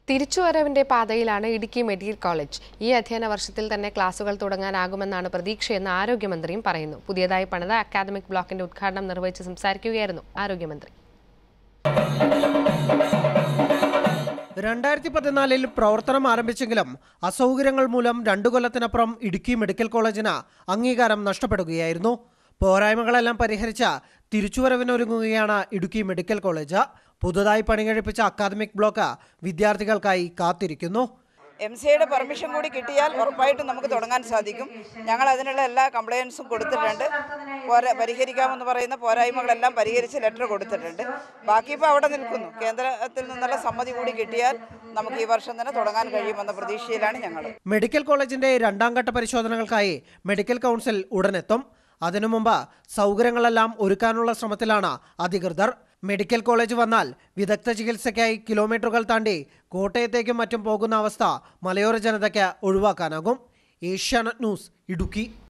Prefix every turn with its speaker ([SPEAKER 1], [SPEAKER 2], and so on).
[SPEAKER 1] തിരിച്ചുവരവിന്റെ പാതയിലാണ് Idukki medical college ഈ അധ്യയന വർഷത്തിൽ തന്നെ ക്ലാസുകൾ തുടങ്ങാനാകുമെന്നാണ് പ്രതീക്ഷയെന്ന് ആരോഗ്യമന്ത്രിയും പറയുന്നു പുതിയതായി പണിത അക്കാദമിക് ബ്ലോക്കിന്റെ ഉദ്ഘാടനം നിർവഹിച്ച് സംസാരിക്കുകയായിരുന്നു ആരോഗ്യമന്ത്രി
[SPEAKER 2] രണ്ടായിരത്തി പതിനാലിൽ പ്രവർത്തനം ആരംഭിച്ചെങ്കിലും അസൗകര്യങ്ങൾ മൂലം രണ്ടു കൊല്ലത്തിനപ്പുറം ഇടുക്കി മെഡിക്കൽ കോളേജിന് അംഗീകാരം നഷ്ടപ്പെടുകയായിരുന്നു പോരായ്മകളെല്ലാം പരിഹരിച്ച തിരിച്ചുവരവിനൊരുങ്ങുകയാണ് ഇടുക്കി മെഡിക്കൽ കോളേജ് പുതുതായി പണികഴിപ്പിച്ച അക്കാദമിക് ബ്ലോക്ക് വിദ്യാർത്ഥികൾക്കായി കാത്തിരിക്കുന്നു
[SPEAKER 3] എം സിയുടെ പെർമിഷൻ കൂടി കിട്ടിയാൽ ഉറപ്പായിട്ടും നമുക്ക് തുടങ്ങാൻ സാധിക്കും ഞങ്ങൾ അതിനുള്ള എല്ലാ കംപ്ലയൻസും കൊടുത്തിട്ടുണ്ട് പോരാ പരിഹരിക്കാമെന്ന് പറയുന്ന പോരായ്മകളെല്ലാം പരിഹരിച്ച് ലെറ്റർ കൊടുത്തിട്ടുണ്ട് ബാക്കി ഇപ്പോൾ അവിടെ നിൽക്കുന്നു കേന്ദ്രത്തിൽ നിന്നുള്ള സമ്മതി കൂടി കിട്ടിയാൽ നമുക്ക് ഈ വർഷം തന്നെ തുടങ്ങാൻ കഴിയുമെന്ന പ്രതീക്ഷയിലാണ് ഞങ്ങൾ
[SPEAKER 2] മെഡിക്കൽ കോളേജിന്റെ രണ്ടാം ഘട്ട പരിശോധനകൾക്കായി മെഡിക്കൽ കൗൺസിൽ ഉടനെത്തും അതിനു മുമ്പ് സൗകര്യങ്ങളെല്ലാം ഒരുക്കാനുള്ള ശ്രമത്തിലാണ് അധികൃതർ മെഡിക്കൽ കോളേജ് വന്നാൽ വിദഗ്ധ ചികിത്സയ്ക്കായി കിലോമീറ്ററുകൾ താണ്ടി കോട്ടയത്തേക്കും മറ്റും പോകുന്ന അവസ്ഥ മലയോര ജനതയ്ക്ക് ഒഴിവാക്കാനാകും ഏഷ്യാനെറ്റ് ന്യൂസ് ഇടുക്കി